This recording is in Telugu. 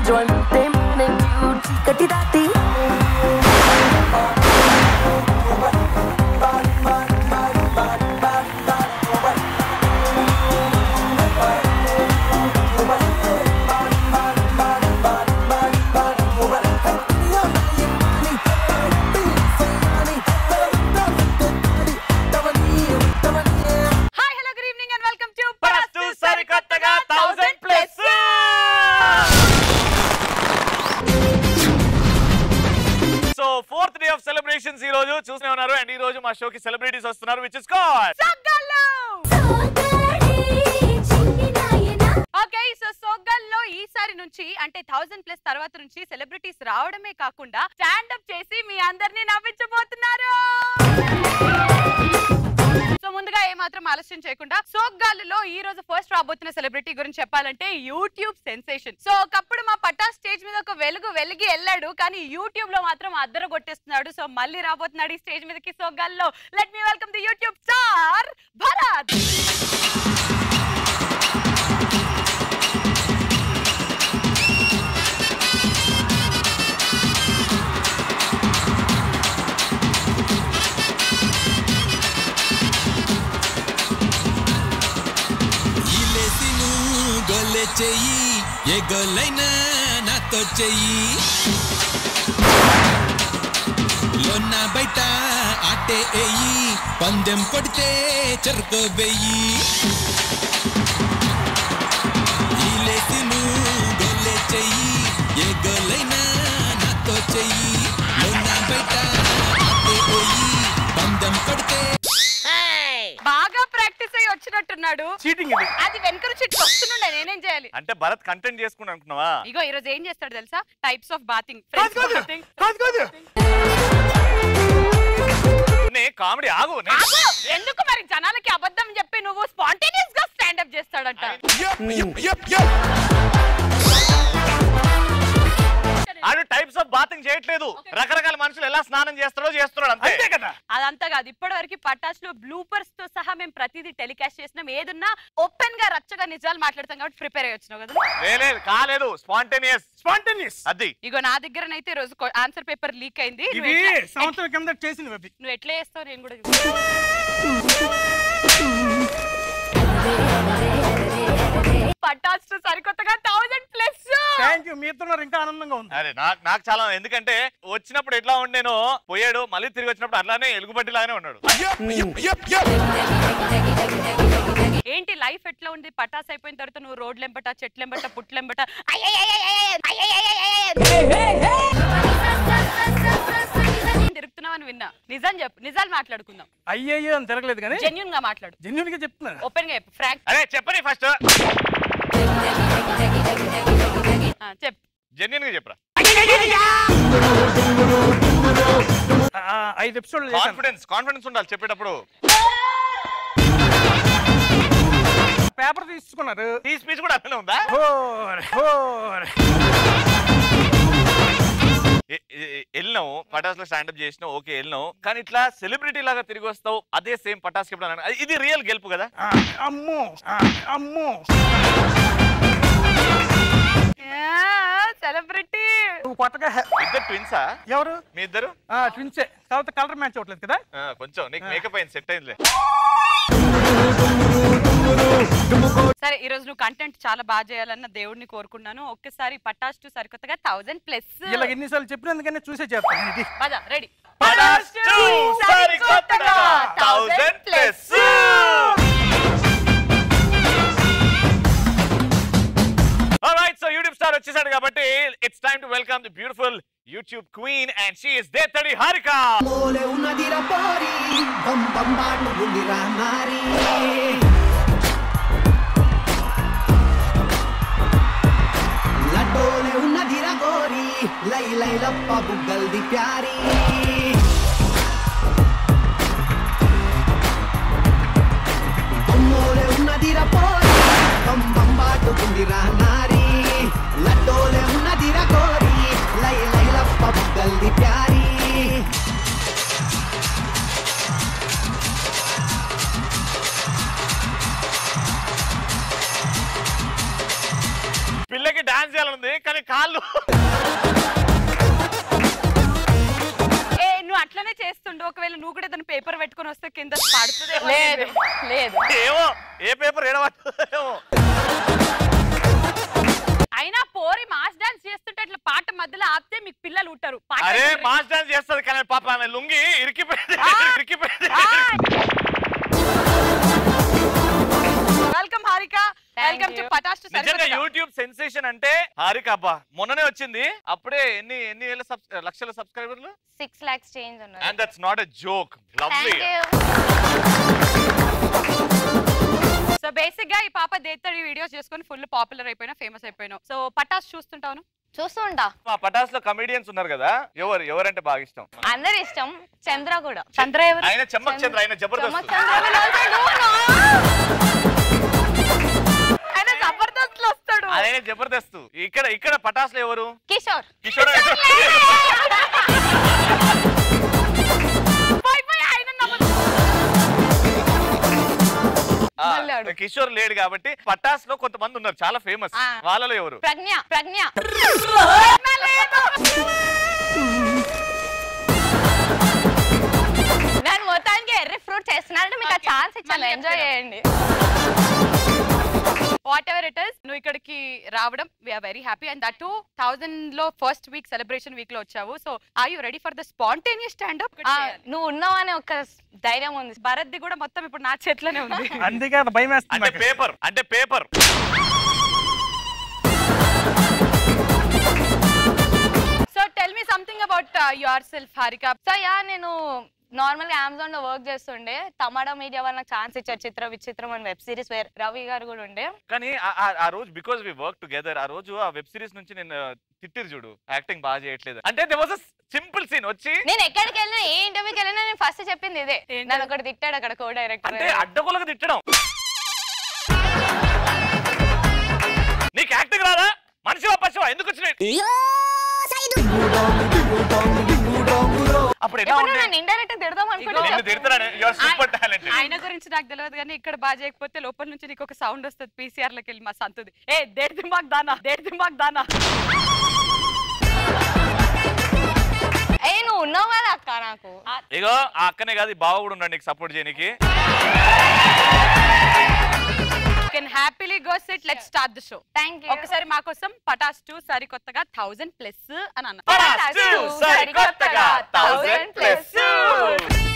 join them and you chikati dati. Hi hello good evening and welcome to first సరికొత్తగా thousand plus so fourth day of celebrations ఈ రోజు చూస్తూనే ఉన్నారు అండ్ ఈ రోజు మా షోకి సెలబ్రిటీస్ వస్తున్నారు which is call okay so సోగల్లో ఈసారి నుంచి అంటే థౌసండ్ ప్లస్ తర్వాత నుంచి సెలబ్రిటీస్ రావడమే కాకుండా స్టాండప్ చేసి మీ అందరినీ నవ్వించబోతున్నారు సో ముందుగా ఏమాత్రం ఆలస్యం చేయకుండా సోగ్గాలులో ఈ రోజు ఫస్ట్ రాబోతున్న సెలబ్రిటీ గురించి చెప్పాలంటే యూట్యూబ్ సెన్సేషన్ సో ఒకప్పుడు మా పట్టా స్టేజ్ మీద ఒక వెలుగు వెలిగి వెళ్ళాడు కానీ యూట్యూబ్ లో మాత్రం అద్దరు కొట్టేస్తున్నాడు సో మళ్ళీ రాబోతున్నాడు ఈ స్టేజ్ మీదకి సోగ్గాల్లో let me welcome the YouTube star Bharath ఇలేసిను గొల్లె చెయ్యి ఏ గొల్లైనా నాతో చెయ్యి లోన్న బయట ఆటే ఎయ్యి పందెం కొడితే చెరుకు వెయ్యి ఇలేసిను గొల్లె చెయ్యి ఏ గొల్లైనా నాతో చెయ్యి లోన్న బయట ఆటే ఎయ్యి పందెం కొడితే బాగా ప్రాక్టీస్ అయ్యి వచ్చినట్టున్నాడు చీటింగ్ ఇది అది వెనక నుంచి ఇట్లా వస్తుండే నేనేం చేయాలి అంటే భరత్ కంటెంట్ చేసుకుని అనుకున్నావా ఇగో ఈ రోజు ఏం చేస్తాడు తెలుసా టైప్స్ ఆఫ్ బాతింగ్ కాదు, కాదు. కాదు, కాదు. నే కామెడీ ఆగు నే- ఎందుకు మరి జనాలకి అబద్ధం చెప్పి నువ్వు స్పాంటేనియస్ గా స్టాండప్ చేస్తాడంట ఆడు టైప్స్ ఆఫ్ బాతింగ్ చేయట్లేదు రకరకాల మనుషులు ఎలా స్నానం చేస్తారో చేస్తున్నాడు అంతే కదా అదంతా కాదు ఇప్పటి వరకు పటాస్ లో బ్లూపర్స్ తో సహా మేము ప్రతిదీ టెలికాస్ట్ చేసినాం ఏదున్నా ఓపెన్ గా రచ్చగా నిజాలు మాట్లాడతాం కాబట్టి ప్రిపేర్ అయ్యి వచ్చినావు కదా లేదు కాలేదు స్పాంటేనియస్ స్పాంటేనియస్ అది ఇగో నా దగ్గరనైతే ఈ రోజు ఆన్సర్ పేపర్ లీక్ అయింది నువ్వు ఇది ఎట్లా- సంవత్సరం కింద చేసింది అవి నువ్వు ఎట్లా చేస్తావు నేను కూడా చూస్తాను. పటాస్ తో సరికొత్తగా థౌసండ్ ప్లస్ థ్యాంక్ యూ మీ ఇద్దరు ఇంకా ఆనందంగా ఉంది అరే నాకు నాకు చాలా ఎందుకంటే వచ్చినప్పుడు ఎట్లా ఉండేనో పోయాడు మళ్ళీ తిరిగి వచ్చినప్పుడు అట్లానే ఎలుగుబట్టి లాగానే ఉన్నాడు ఏంటి లైఫ్ ఎట్లా ఉంది పటాస్ అయిపోయిన తర్వాత నువ్వు రోడ్లెంబట చెట్లెంబట పుట్లెంబట తిరుగుతున్నావు అని విన్నా నిజం చెప్పు నిజాలు మాట్లాడుకుందాం అయ్యయ్యో అని తిరగలేదు కానీ జెన్యున్ గా మాట్లాడు జెన్యున్ గా చెప్తున్నారు ఓపెన్ గా చెప్పు ఫ్రాంక్ అరే చెప్పని ఫస్ట్ చెప్పు జెన్యున్ గా చెప్పరా ఆ, ఐదు ఎపిసోడ్లు చేశాను కాన్ఫిడెన్స్ కాన్ఫిడెన్స్ ఉండాలి చెప్పేటప్పుడు పేపర్ తీసుకున్నారు ఈ స్పీచ్ కూడా అట్లనే ఉందా హోర్, హోర్. ఎ- ఎ- వెళ్ళినావు పటాస్ లో స్టాండప్ చేసినావు ఓకే వెళ్ళినావు కానీ ఇట్లా సెలబ్రిటీ లాగా తిరిగి వస్తావు అదే సేమ్ పటాస్ కి ఎప్పుడైనా అది- ఇది రియల్ గెలుపు కదా ఆ, అమ్మో ఆ, అమ్మో సెలబ్రిటీ నువ్వు కొత్తగా హె- ఇద్దరు ట్విన్సా ఎవరు మీ ఇద్దరు ఆ, ట్విన్సే తర్వాత కలర్ మ్యాచ్ అవ్వట్లేదు కదా ఆ, కొంచెం నీకు మేకప్ అయింది సెట్ అయిందిలే సరే ఈ రోజు నువ్వు కంటెంట్ చాలా బాగా చేయాలన్న దేవుడిని కోరుకున్నాను ఒక్కసారి పటాస్ టు సరికొత్తగా థౌసండ్ ప్లస్ ఇలా ఎన్నిసార్లు చెప్పినందుకనే చూసే చేస్తాను ఇది పద రెడీ పటాస్ టు సరికొత్తగా 1000 plus. Alright, so YouTube star వచ్చేసాడు కాబట్టి it's time to welcome the beautiful YouTube queen and she is Dethadi Harika మోలే ఉన్నదిరా పోరి బం బం బాటు ఉందిరా నారి లడ్డోలే ఉన్నదిరా గోరి లై లై లప్ప బుగ్గల్ది ప్యారీ అమ్మోలే ఉన్నదిరా పోరి బం బం బాటు ఉందిరా నారి లడ్డోలే ఉన్నదిరా గోరి లై లై లప్ప బుగ్గల్ది ప్యారీ పిల్లకి డాన్స్ చేయాలనుంది కానీ కాళ్ళు ఒకవేళ నువ్వు కూడా ఏదైనా పేపర్ పెట్టుకొని వస్తే కింద పడుతుంది లేదు లేదు ఏమో ఏ పేపర్ ఏడవో అయినా పోరి మాస్ డాన్స్ చేస్తుంటే ఇట్లా పాట మధ్యలో ఆపితే మీకు పిల్లలు ఉంటారు పాట అరే వింటారు. మాస్ డాన్స్ చేస్తుంది కానీ పాప ఆమె లుంగి ఇరికిపోయింది ఇరికిపోయింది welcome Harika Thank welcome to you. Patas two నిజంగా యూట్యూబ్ సెన్సేషన్ అంటే హారిక అబ్బా మొన్ననే వచ్చింది అప్పుడే ఎన్ని ఎన్ని వేల subs- లక్షల సబ్స్క్రైబర్లు సిక్స్ లాక్స్ చేంజ్ ఉన్నారు and that's not a joke lovely thank you so basic గా ఈ పాప దేత్తడి వీడియోస్ చేసుకొని ఫుల్ పాపులర్ అయిపోయినా ఫేమస్ అయిపోయినావు సో పటాస్ చూస్తుంటాను చూస్తూ ఉంటా మా పటాస్ లో కమెడియన్స్ ఉన్నారు కదా ఎవరు ఎవరంటే బాగా ఇష్టం అందరి ఇష్టం చంద్ర కూడా చంద్ర ఎవరు ఆయన చెమ్మక్ చంద్ర ఆయన జబర్దస్త్ చమక్ చంద్ర will also do, no? ఆయన జబర్దస్త్ లో వస్తాడు ఆయన జబర్దస్త్ ఇక్కడ ఇక్కడ పటాస్ లో ఎవరు కిషోర్ కిషోర్ పోయి పోయి ఆయన నమ్మదు. ఆ, మళ్ళాడు. కిషోర్ లేడు కాబట్టి పటాస్ లో కొంతమంది ఉన్నారు చాలా ఫేమస్ ఆ. వాళ్ళలో ఎవరు ప్రజ్ఞ ప్రజ్ఞ నేను మొత్తానికి ఎర్రి ఫ్రూట్ చేస్తున్నానంటే మీకు ఆ Okay. ఛాన్స్ ఇచ్చాను మళ్ళీ ఎంజాయ్ చెప్తాను. చేయండి వాట్ ఎవర్ ఇట్ ఇస్ నువ్వు ఇక్కడికి రావడం we're very happy and that two thousand లో ఫస్ట్ వీక్ సెలబ్రేషన్ వీక్ లో వచ్చావు so are you ready for the spontaneous standup ఆ, నువ్వు ఉన్నావు అనే ఒక ధైర్యం ఉంది భరత్ ది కూడా మొత్తం ఇప్పుడు నా చేతిలోనే ఉంది అందుకే అది భయం వేస్తుంది అంటే నాకు. పేపర్ అంటే paper so tell me something about yourself Harika so yeah నేను నార్మల్ గా అమెజాన్ లో వర్క్ చేస్తుండే టమాటా మీడియా వాళ్ళు నాకు ఛాన్స్ ఇచ్చారు చిత్ర విచిత్రం అని వెబ్ సిరీస్ వేర్ రవి గారు కూడా ఉండే కానీ ఆ- ఆ- ఆ రోజు బికాస్ వి వర్క్ టుగెదర్ ఆ రోజు ఆ వెబ్ సిరీస్ నుంచి నేను తిట్టిరు చూడు యాక్టింగ్ బాగా చేయట్లేదు అంటే దే వాజ్ సింపుల్ సీన్ వచ్చి నేను ఎక్కడికి వెళ్ళినా ఏ ఇంటర్వ్యూకి వెళ్ళినా నేను ఫస్ట్ చెప్పింది ఇదే ఏంటది? నన్ను ఒకటి తిట్టాడు అక్కడ కో డైరెక్టర్ అంటే అడ్డగోలకు తిట్టడం నీకు యాక్టింగ్ రాదా మనిషివా పశువా ఎందుకు వచ్చినాయి అప్పుడు ఎలా ఇప్పుడు ఉండే నన్ను ఇండైరెక్ట్ తిడదాం నిన్ను అనుకుంటే తిడతాడు యువర్ సూపర్ టాలెంట్ ఆయన గురించి నాకు తెలియదు కానీ ఇక్కడ బాగా చేయకపోతే లోపల నుంచి నీకు ఒక సౌండ్ వస్తుంది పీసీఆర్ లోకి వెళ్ళి మా సంతుది ఏ దేడ్ దిమాగ్ దానా దేడ్ దిమాగ్ దానా ఏ నువ్వు ఉన్నావు కదా అక్క నాకు ఇగో ఆ అక్కనే కాదు ఈ బావ కూడా ఉన్నాడు నీకు సపోర్ట్ చేయడానికి can happily go sit let start the show thank you ఒకసారి మా కోసం పటాస్ టూ సరికొత్తగా థౌజండ్ ప్లస్ అని అన్న పటాస్ two, సరికొత్తగా 1000 plus.